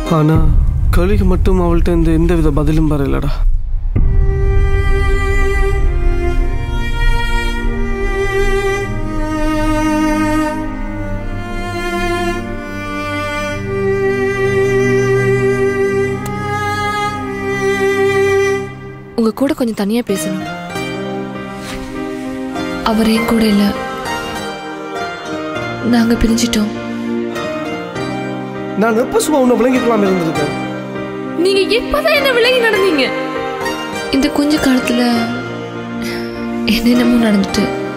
ஆனா கேள்விக்கு மட்டும் அவள்கிட்ட இந்த எந்த வித பதிலும் வரலடா உங்க கூட கொஞ்சம் தனியா பேசணும் அவர் என் கூட இல்ல நாங்க பிரிஞ்சிட்டோம் நான் எப்போ சும்மா உன்னை விளங்கிக்கலாம் இருந்திருக்கேன் நீங்க எப்பதான் என்ன விலகி நடந்தீங்க இந்த கொஞ்ச காலத்துல என்னென்னமோ நடந்துட்டு